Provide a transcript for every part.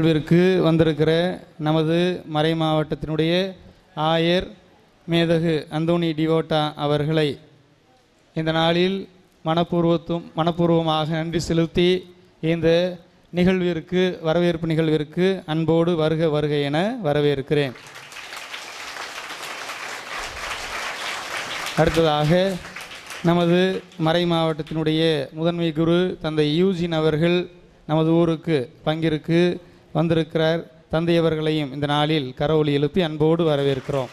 நிகழ்விற்கு வந்திருக்கிற நமது மறை மாவட்டத்தினுடைய ஆயர் மேதகு அந்தோணி டிவோட்டா அவர்களை இந்த நாளில் மனப்பூர்வத்தும் மனப்பூர்வமாக நன்றி செலுத்தி இந்த நிகழ்விற்கு வரவேற்பு நிகழ்விற்கு அன்போடு வருக வருக என வரவேற்கிறேன் அடுத்ததாக நமது மறை மாவட்டத்தினுடைய முதன்மை குரு தந்தை யூஜின் அவர்கள் நமது ஊருக்கு பங்கிற்கு வந்திருக்கிறார் தந்தை அவர்களையும் இந்த நாளில் கரவொலி எழுப்பி அன்போடு வரவேற்கிறோம்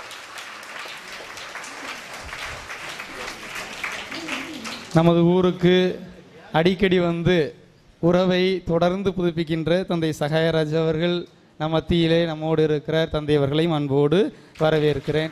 நமது ஊருக்கு அடிக்கடி வந்து உறவை தொடர்ந்து புதுப்பிக்கின்ற தந்தை சகாயராஜ் அவர்கள் நம் மத்தியிலே நம்மோடு இருக்கிற தந்தை அவர்களையும் அன்போடு வரவேற்கிறேன்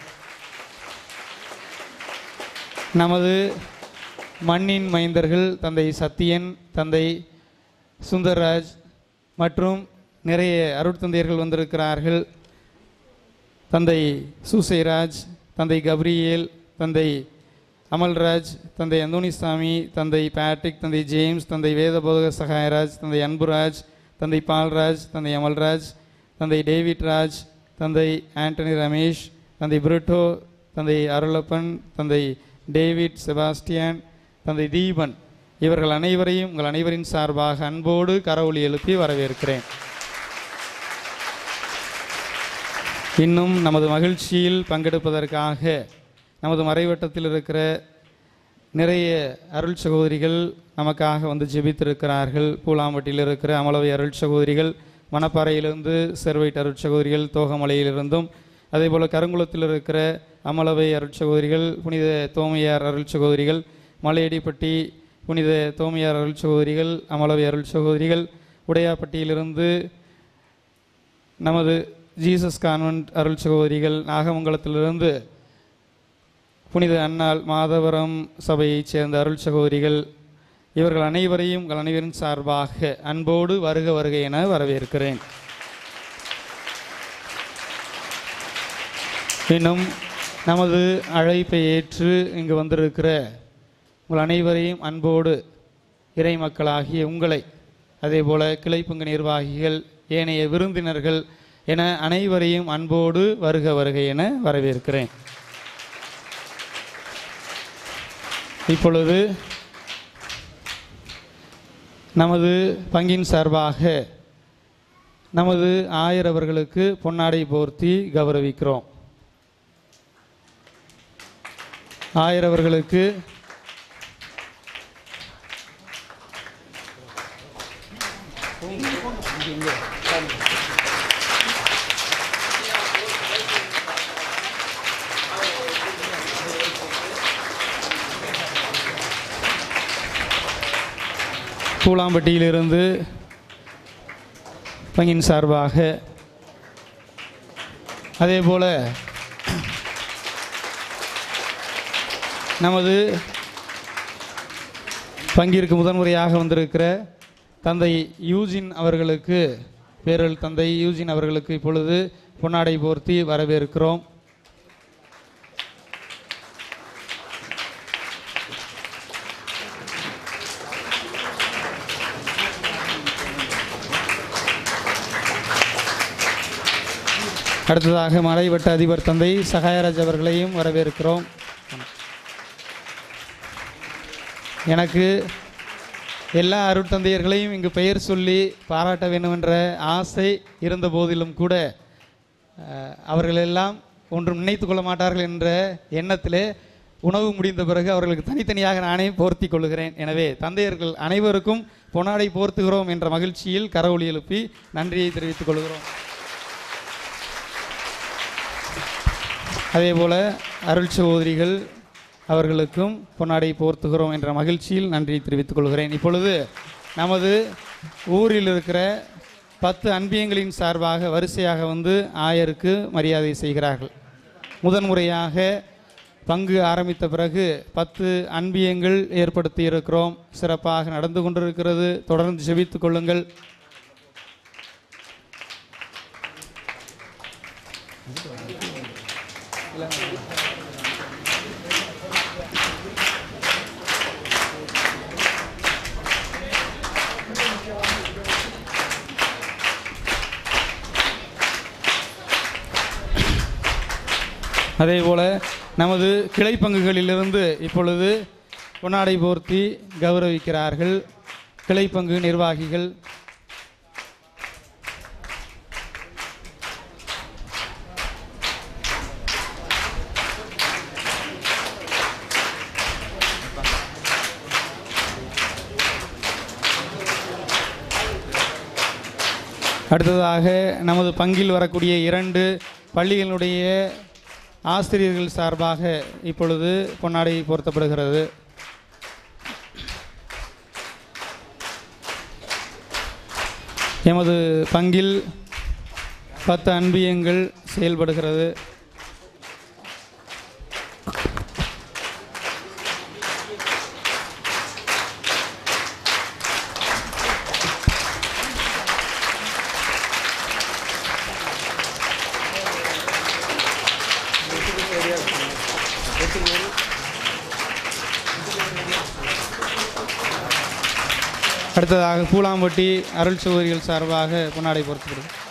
நமது மண்ணின் மைந்தர்கள் தந்தை சத்தியன் தந்தை சுந்தர்ராஜ் மற்றும் நிறைய அருட்தந்தையர்கள் வந்திருக்கிறார்கள் தந்தை சூசைராஜ் தந்தை கப்ரியேல் தந்தை அமல்ராஜ் தந்தை அந்தோணிசாமி தந்தை பேட்ரிக் தந்தை ஜேம்ஸ் தந்தை வேதபோதக சகாயராஜ் தந்தை அன்புராஜ் தந்தை பால்ராஜ் தந்தை அமல்ராஜ் தந்தை டேவிட் ராஜ் தந்தை ஆண்டனி ரமேஷ் தந்தை பிரிட்டோ தந்தை அருளப்பன் தந்தை டேவிட் செபாஸ்டியன் தந்தை தீபன் இவர்கள் அனைவரையும் உங்கள் அனைவரின் சார்பாக அன்போடு கரவொலி எழுப்பி வரவேற்கிறேன் இன்னும் நமது மகிழ்ச்சியில் பங்கெடுப்பதற்காக நமது மறைவட்டத்தில் இருக்கிற நிறைய அருள் சகோதரிகள் நமக்காக வந்து ஜெபித்திருக்கிறார்கள் பூலாம்பட்டியில் இருக்கிற அமலவை அருள் சகோதரிகள் மணப்பாறையிலிருந்து செர்வைட் அருள் சகோதரிகள் தோகமலையிலிருந்தும் அதே போல் கருங்குளத்தில் இருக்கிற அமலவை அருள் சகோதரிகள் புனித தோமையார் அருள் சகோதரிகள் மலையடிப்பட்டி புனித தோமையார் அருள் சகோதரிகள் அமலவை அருள் சகோதரிகள் உடையாப்பட்டியிலிருந்து நமது ஜீசஸ் கான்வென்ட் அருள் சகோதரிகள் நாகமங்கலத்திலிருந்து புனித அன்னாள் மாதவரம் சபையைச் சேர்ந்த அருள் சகோதரிகள் இவர்கள் அனைவரையும் உங்கள் அனைவரின் சார்பாக அன்போடு வருக வருக என வரவேற்கிறேன் இன்னும் நமது அழைப்பை ஏற்று இங்கு வந்திருக்கிற உங்கள் அனைவரையும் அன்போடு இறை மக்களாகிய உங்களை அதேபோல கிளைப்பங்கு நிர்வாகிகள் ஏனைய விருந்தினர்கள் என அனைவரையும் அன்போடு வருக வருக என வரவேற்கிறேன் இப்பொழுது நமது பங்கின் சார்பாக நமது ஆயர் அவர்களுக்கு பொன்னாடை போர்த்தி கௌரவிக்கிறோம் ஆயர் அவர்களுக்கு பூலாம்பட்டியிலிருந்து பங்கின் சார்பாக அதே போல நமது பங்கிற்கு முதன்முறையாக வந்திருக்கிற தந்தை யூஜின் அவர்களுக்கு பேரல் தந்தை யூஜின் அவர்களுக்கு இப்பொழுது பொன்னாடை போர்த்தி வரவேற்கிறோம் அடுத்ததாக மலைவட்ட அதிபர் தந்தை சகாயராஜ் அவர்களையும் வரவேற்கிறோம் எனக்கு எல்லா அருட்தந்தையர்களையும் இங்கு பெயர் சொல்லி பாராட்ட வேண்டும் என்ற ஆசை இருந்த போதிலும் கூட அஹ், அவர்களெல்லாம் ஒன்றும் நினைத்து கொள்ள மாட்டார்கள் என்ற எண்ணத்திலே உணவு முடிந்த பிறகு அவர்களுக்கு தனித்தனியாக நானே போர்த்தி கொள்கிறேன் எனவே தந்தையர்கள் அனைவருக்கும் பொன்னாடை போர்த்துகிறோம் என்ற மகிழ்ச்சியில் கரவொலி எழுப்பி நன்றியை தெரிவித்துக் கொள்கிறோம் அதே போல அருள் சகோதரிகள் அவர்களுக்கும் பொன்னாடை போர்த்துகிறோம் என்ற மகிழ்ச்சியில் நன்றி தெரிவித்துக் கொள்கிறேன் இப்பொழுது நமது ஊரில் இருக்கிற பத்து அன்பியங்களின் சார்பாக வரிசையாக வந்து ஆயருக்கு மரியாதை செய்கிறார்கள் முதன்முறையாக பங்கு ஆரம்பித்த பிறகு பத்து அன்பியங்கள் ஏற்படுத்தி இருக்கிறோம் சிறப்பாக நடந்து கொண்டிருக்கிறது தொடர்ந்து ஜெபித்துக் கொள்ளுங்கள் அதே போல நமது கிளை பங்குகளிலிருந்து இப்பொழுது பொன்னாடை போர்த்தி கௌரவிக்கிறார்கள் கிளை பங்கு நிர்வாகிகள் அடுத்ததாக நமது பங்கில் வரக்கூடிய இரண்டு பள்ளிகளுடைய ஆசிரியர்கள் சார்பாக இப்பொழுது பொன்னாடை பொருத்தப்படுகிறது எமது பங்கில் பத்து அன்பியங்கள் செயல்படுகிறது அடுத்ததாக பூலாம்பட்டி அருள் சகோதரிகள் சார்பாக பொன்னாடை பொருத்தப்படுகிறது